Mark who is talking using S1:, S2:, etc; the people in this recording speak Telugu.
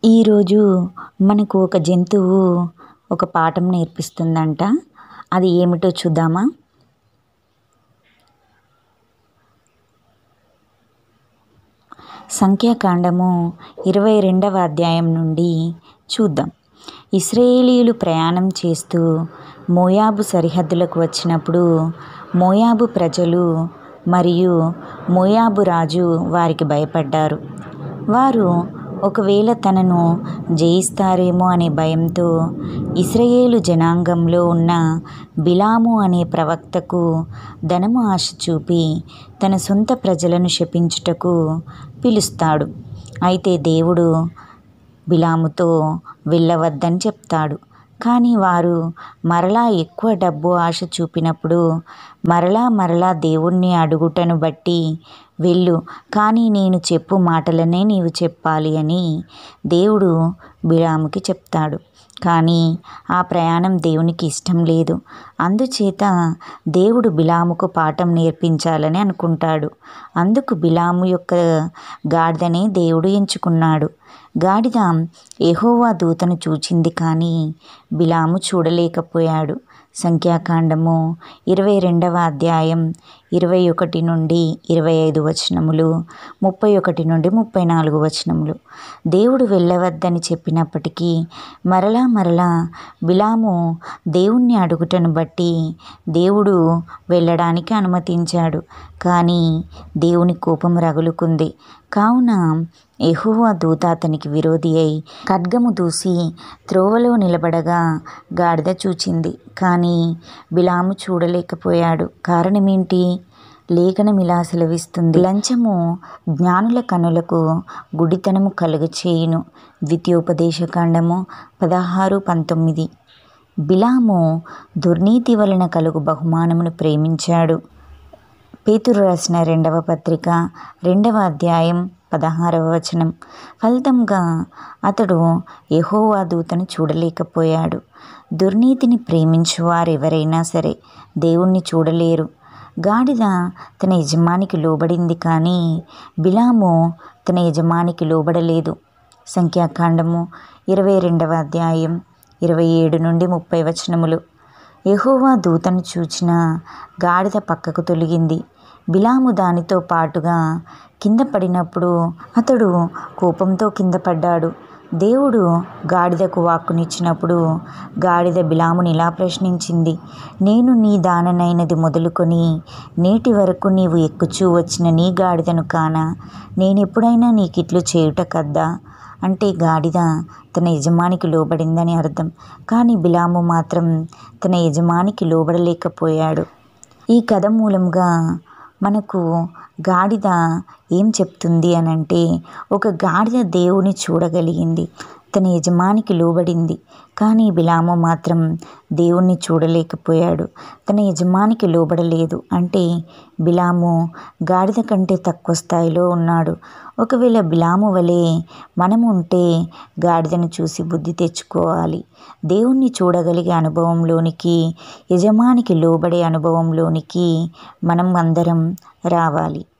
S1: ఈరోజు మనకు ఒక జంతువు ఒక పాఠం నేర్పిస్తుందంట అది ఏమిటో చూద్దామా సంఖ్యాకాండము ఇరవై రెండవ అధ్యాయం నుండి చూద్దాం ఇస్రాయేలీలు ప్రయాణం చేస్తూ మోయాబు సరిహద్దులకు వచ్చినప్పుడు మోయాబు ప్రజలు మరియు మోయాబు రాజు వారికి భయపడ్డారు వారు ఒకవేళ తనను జయిస్తారేమో అనే భయంతో ఇస్రాయేలు జనాంగంలో ఉన్న బిలాము అనే ప్రవక్తకు ధనము ఆశ చూపి తన సొంత ప్రజలను శపించుటకు పిలుస్తాడు అయితే దేవుడు బిలాముతో వెళ్ళవద్దని చెప్తాడు కానీ వారు మరలా ఎక్కువ డబ్బు ఆశ చూపినప్పుడు మరలా మరలా దేవుణ్ణి అడుగుటను బట్టి వెళ్ళు కానీ నేను చెప్పు మాటలనే నీవు చెప్పాలి అని దేవుడు బిలాముకి చెప్తాడు కానీ ఆ ప్రయాణం దేవునికి ఇష్టం లేదు అందుచేత దేవుడు బిలాముకు పాఠం నేర్పించాలని అనుకుంటాడు అందుకు బిలాము యొక్క గాడిదనే దేవుడు ఎంచుకున్నాడు గాడిద యెహోవా దూతను చూచింది కానీ బిలాము చూడలేకపోయాడు సంఖ్యాకాండము ఇరవై రెండవ అధ్యాయం ఇరవై ఒకటి నుండి ఇరవై ఐదు వచనములు ముప్పై ఒకటి నుండి ముప్పై నాలుగు వచనములు దేవుడు వెళ్ళవద్దని చెప్పినప్పటికీ మరలా మరలా బిలాము దేవుణ్ణి అడుగుటను బట్టి దేవుడు వెళ్ళడానికి అనుమతించాడు కానీ దేవుని కోపం రగులుకుంది కావున యెహోవా దూత అతనికి విరోధి అయి ఖడ్గము దూసి త్రోవలో నిలబడగా గాడిద చూచింది కానీ బిలాము చూడలేకపోయాడు కారణమేంటి లేఖనం ఇలా సెలవిస్తుంది లంచము జ్ఞానుల కనులకు గుడితనము కలుగచేయును ద్వితీయోపదేశకాండము పదహారు పంతొమ్మిది బిలాము దుర్నీతి వలన కలుగు బహుమానమును ప్రేమించాడు పేతురు రాసిన రెండవ పత్రిక రెండవ అధ్యాయం పదహారవ వచనం ఫలితంగా అతడు యెహోవా దూతను చూడలేకపోయాడు దుర్నీతిని ప్రేమించు వారెవరైనా సరే దేవుణ్ణి చూడలేరు గాడిద తన యజమానికి లోబడింది కానీ బిలాము తన యజమానికి లోబడలేదు సంఖ్యాకాండము ఇరవై రెండవ అధ్యాయం ఇరవై ఏడు నుండి ముప్పై వచనములు యెహోవా దూతను చూచిన గాడిద పక్కకు తొలగింది బిలాము దానితో పాటుగా కింద పడినప్పుడు అతడు కోపంతో కింద పడ్డాడు దేవుడు గాడిదకు వాక్కునిచ్చినప్పుడు గాడిద బిలాముని ఇలా ప్రశ్నించింది నేను నీ దాననైనది మొదలుకొని నేటి వరకు నీవు ఎక్కుచూ వచ్చిన నీ గాడిదను కానా నేనెప్పుడైనా నీకిట్లు చేయుట కద్దా అంటే గాడిద తన యజమానికి లోబడిందని అర్థం కానీ బిలాము మాత్రం తన యజమానికి లోబడలేకపోయాడు ఈ కథ మూలంగా మనకు గాడిద ఏం చెప్తుంది అని అంటే ఒక గాడిద దేవుని చూడగలిగింది తన యజమానికి లోబడింది కానీ బిలాము మాత్రం దేవుణ్ణి చూడలేకపోయాడు తన యజమానికి లోబడలేదు అంటే బిలాము గాడిద కంటే తక్కువ స్థాయిలో ఉన్నాడు ఒకవేళ బిలాము వలె మనము ఉంటే గాడిదను చూసి బుద్ధి తెచ్చుకోవాలి దేవుణ్ణి చూడగలిగే అనుభవంలోనికి యజమానికి లోబడే అనుభవంలోనికి మనం అందరం రావాలి